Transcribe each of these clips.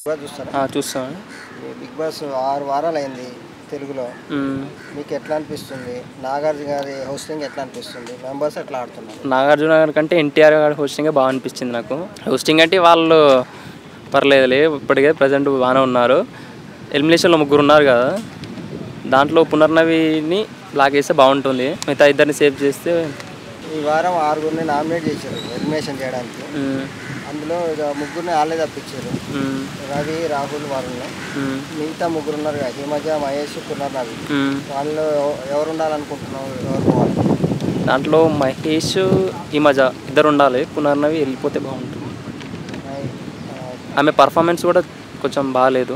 బాగా చూస్తారా ఆ, చూస్తాం ఈ బిగ్ బాస్ ఆరు వారాలు అయింది తెలుగులో మ్మ్. మీకు ఎట్లా అనిపిస్తుంది నాగార్జున గారి హోస్టింగ్ ఎట్లా అనిపిస్తుంది మెంబర్స్ ఎట్లా ఆడుతున్నారు నాగార్జున గారి కంటే ఎన్టీఆర్ గారి హోస్టింగే బాగా అనిపించింది నాకు హోస్టింగ్ అంటే వాళ్ళు పర్లేదులే ఇప్పటికే ప్రజెంట్ బాగానే ఉన్నారు ఎలిమినేషన్లో ముగ్గురు ఉన్నారు కదా దాంట్లో పునర్నవిని బ్లాక్ చేస్తే బాగుంటుంది మిగతా ఇద్దరిని సేవ్ చేస్తే ఈ వారం ఆరుగురిని నామినేట్ చేశారు ఎలిమినేషన్ చేయడానికి మ్మ్. అందులో ఇక ముగ్గురిని వాళ్ళే తప్పించారు మ్మ్. రవి రాహుల్ వరుణ్ మ్మ్. మిగతా ముగ్గురు ఉన్నారు కదా హిమజ మహేష్ పునర్నవి మ్మ్. వాళ్ళు ఎవ- ఎవరు ఉండాలనుకుంటున్నావు ఎవరు పోవాలి దాంట్లో మహేష్ ఈ మజా ఇద్దరు ఉండాలి పునర్నవి వెళ్ళిపోతే బాగుంటుంది మహే- ఆ, ఆమె పర్ఫార్మెన్స్ కూడా కొంచెం బాగాలేదు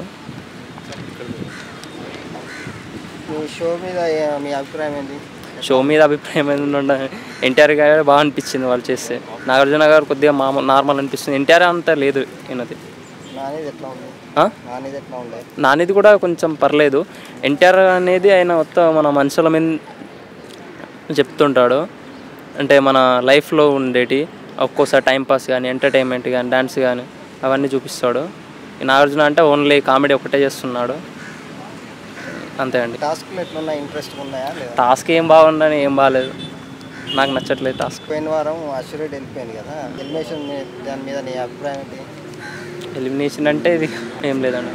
మీ షో మీద ఏ- మీ అభిప్రాయం ఏంటి షో మీద అభిప్రాయం ఏంటంటే ఎన్టీఆర్ గారు బాగా అనిపించింది వాళ్ళు చేస్తే నాగార్జున గారు కొద్దిగా మామూలు నార్మల్ అనిపిస్తుంది ఎన్టీఆర్ అంత లేదు ఈయనది నానేది ఎట్లా ఉంది ఆ? నానేది ఎట్లా ఉండే నానిది కూడా కొంచెం పర్లేదు ఎన్టీఆర్ అనేది ఆయన మొత్తం మన మనుషుల మీద చెప్తుంటాడు అంటే మన లైఫ్లో ఉండేటి ఒక్కోసారి టైంపాస్ కానీ ఎంటర్టైన్మెంట్ కానీ డ్యాన్స్ కానీ అవన్నీ చూపిస్తాడు ఈ నాగార్జున అంటే ఓన్లీ కామెడీ ఒకటే చేస్తున్నాడు అంతే అండి టాస్క్లు ఎట్లున్నాయి ఇంట్రెస్ట్ ఉన్నాయా లేదా టాస్క్ ఏం బాగుందని ఏం బాగాలేదు నాకు నచ్చట్లేదు టాస్క్ పోయిన వారం అశ్వరెడ్డి వెళ్ళిపోయింది కదా ఎలిమినేషన్ మీ- దాని మీద నీ అభిప్రాయం ఏంటి ఎలిమినేషన్ అంటే ఇది ఏం లేదండి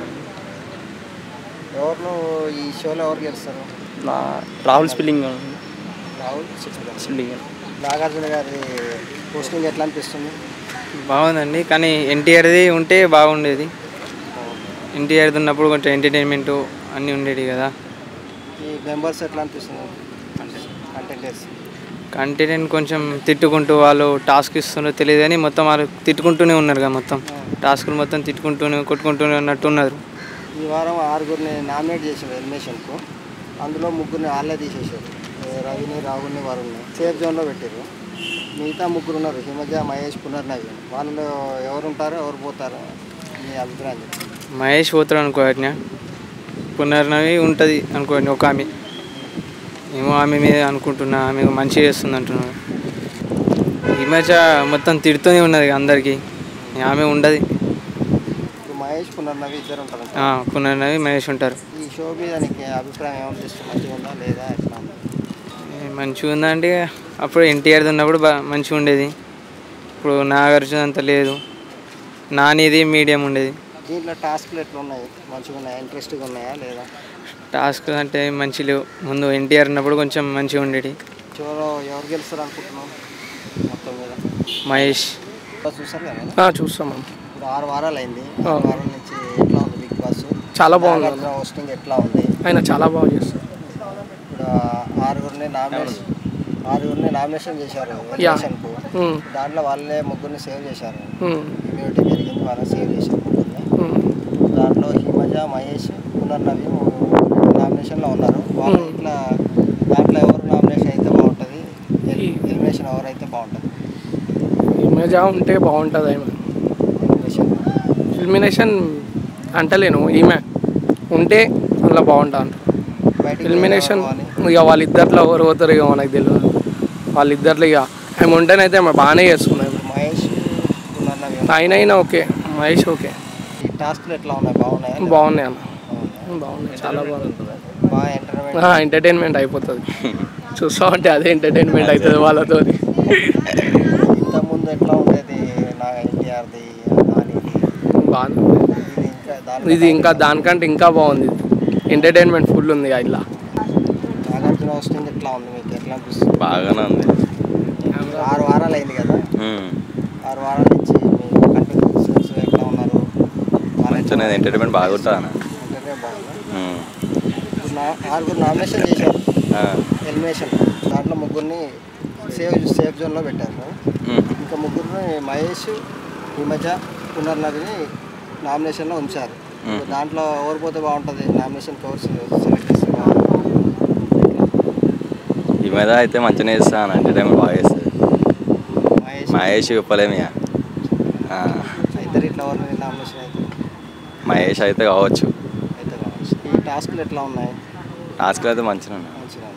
ఎవరు ఈ షోలో ఎవరు గెలుస్తారు నా రాహుల్ స్పిల్లింగ్ రాహుల్ స్పిల్లింగ్ నాగార్జున గారి పోస్టింగ్ ఎట్లా అనిపిస్తుంది బాగుందండి కానీ ఎన్టీఆర్ది ఉంటే బాగుండేది ఎన్టీఆర్ది ఉన్నప్పుడు కొంచెం ఎంటర్టైన్మెంట్ అన్నీ ఉండేవి కదా ఈ మెంబర్స్ ఎట్లా అనిపిస్తుంది కంటెంటర్స్ కంటెంట్ కొంచెం తిట్టుకుంటూ వాళ్ళు టాస్క్ ఇస్తున్నారో తెలియదు కానీ మొత్తం వాళ్ళు తిట్టుకుంటూనే ఉన్నారు కదా మొత్తం టాస్కులు మొత్తం తిట్టుకుంటూనే కొట్టుకుంటూనే ఉన్నట్టు ఉన్నారు ఈ వారం ఆరుగురిని నామినేట్ చేశారు ఎలిమినేషన్కు అందులో ముగ్గురిని వాళ్ళే తీసేశారు ఏ రవిని రాహుల్ని వరుణ్ని సేఫ్ జోన్లో పెట్టారు మిగతా ముగ్గురు ఉన్నారు హిమజ మహేష్ పునర్నవి వాళ్ళు ఎవరు ఉంటారో ఎవరు పోతారో మీ అభిప్రాయం చెప్పండి. మహేష్ పోతాడు అనుకో అట్లా పునర్నవి ఉంటుంది అనుకోండి ఒక ఆమె ఏమో ఆమె మీద అనుకుంటున్నా ఆమె మంచిగా చేస్తుంది అంటున్నాను ఈ మధ్య మొత్తం తిడుతూనే ఉన్నది అందరికీ ఆమె ఉండదు ఇప్పుడు మహేష్ పునర్నవి ఇద్దరు ఉంటారు ఆ, పునర్నవి మహేష్ ఉంటారు ఈ షో మీద నీకు అభిప్రాయం ఏమనిపిస్తుంది మంచిగా ఉందా లేదా ఎట్లా ఉంది ఏ, మంచిగా ఉందంటే అప్పుడు ఎన్టీఆర్ది ఉన్నప్పుడు బా మంచిగా ఉండేది ఇప్పుడు నాగార్జున అంత లేదు నానిది మీడియం ఉండేది దీంట్లో టాస్క్లు ఎట్లా ఉన్నాయి మంచిగా ఉన్నాయా ఇంట్రెస్ట్గా ఉన్నాయా లేదా టాస్క్ అంటే మంచి లేవు ముందు ఎన్టీఆర్ ఉన్నప్పుడు కొంచెం మంచిగా ఉండేది షోలో ఎవరు గెలుస్తారు అనుకుంటున్నాం మొత్తం మీద మహేష్ బాస్ చూసారు కదా చూస్తాం ఇప్పుడు ఆరు వారాలు అయింది ఆరు వారాల నుంచి ఎట్లా ఉంది బిగ్ బాస్ చాలా బాగుంది నాగార్జున హోస్టింగ్ ఎట్లా ఉంది ఆయన చాలా బాగా చేస్తారు ఇప్పుడు ఆ ఆరుగురిని నామినేషన్ ఆరుగురిని నామినేషన్ చేశారు ఎలిమినేషన్కు ఉమ్, దాంట్లో వాళ్ళే ముగ్గురిని సేవ్ చేశారు ఉమ్, ఇమ్యూనిటీ పెరిగింది వాళ్ళని సేవ్ చేశారు ముగ్గురిని ఉమ్. దాంట్లో హిమజ మహేష్ పునర్నవి నామినేషన్లో ఉన్నారు వాళ్ళు ఇట్లా దాంట్లో ఎవరు నామినేషన్ అయితే బాగుంటుంది ఎలిమినేషన్ ఎవరైతే బాగుంటుంది ఇమేజ్ ఉంటే బాగుంటుంది ఆమె ఎలిమినేషన్ ఎలిమినేషన్ అంటలేను ఈమె ఉంటే అలా బాగుంటుంది అంట బయటికి ఎలిమినేషన్ పోవాలి. ఇక వాళ్ళిద్దరిలో ఎవరు పోతారు ఇక మనకు తెలియదు వాళ్ళిద్దరిలో ఇక ఆమె ఉంటేనైతే ఆమె బాగానే చేస్తున్నాయి ఇప్పుడు మహేష్ పునర్నవి ఆయన అయినా ఓకే మహేష్ ఓకే ఈ టాస్క్లు ఎట్లా ఉన్నాయి బాగున్నాయా లేదా? బాగున్నాయి అన్న బాగున్నాయా? బాగున్నాయి చాలా బాగుంది బాగా ఎంటర్టైన్మెంట్ ఎంటర్టైన్మెంట్ అయిపోతుంది చూస్తా ఉంటే అదే ఎంటర్టైన్మెంట్ అవుతుంది వాళ్ళతో ఇంతకుముందు ఎట్లా ఉండేది నా ఎన్టీఆర్ది నానిది బాగా ఇది ఇంకా దాని ఇది ఇంకా దానికంటే ఇంకా బాగుంది ఎంటర్టైన్మెంట్ ఫుల్ ఉంది ఇక ఇట్లా నాగార్జున హోస్టింగ్ ఎట్లా ఉంది మీకు ఎట్లా అనిపిస్తుంది బాగానే ఉంది ఆరు వారాలు అయింది కదా ఉమ్. ఆరు వారాల నుంచి మీ కంటెస్టెంట్స్ ఎట్లా ఉన్నారు వాళ్ళు ఎట్లా మంచిగా ఎంటర్టైన్మెంట్ బాగా ఉంటుంది అన్న entertainment బాగుందా? ఉమ్. ఇప్పుడు నా ఆరుగురు నామినేషన్ చేశారు ఆ. ఎలిమినేషన్ దాంట్లో ముగ్గురిని సేవ్ సేఫ్ జోన్లో పెట్టారు ఉమ్. ఇంకా ముగ్గురిని మహేష్ హిమజ పునర్నవిని నామినేషన్లో ఉంచారు ఇప్పుడు దాంట్లో ఎవరు పోతే బాగుంటుంది నామినేషన్ కోర్స్ సెలెక్ట్ చేస్తే బాగుంటుంది ఈ మీద అయితే మంచిగా చేస్తాను ఎంటర్టైన్మెంట్ బాగా చేస్తుంది మహేష్ మహేష్ చెప్పలేము ఇక ఆ. ఇద్దరు ఇట్లా ఎవరిని నామినేషన్ అయితే మహేష్ అయితే కావచ్చు అయితే కావచ్చు ఈ టాస్క్లు ఎట్లా ఉన్నాయి టాస్క్లు అయితే మంచిగా ఉన్నాయి మంచిగా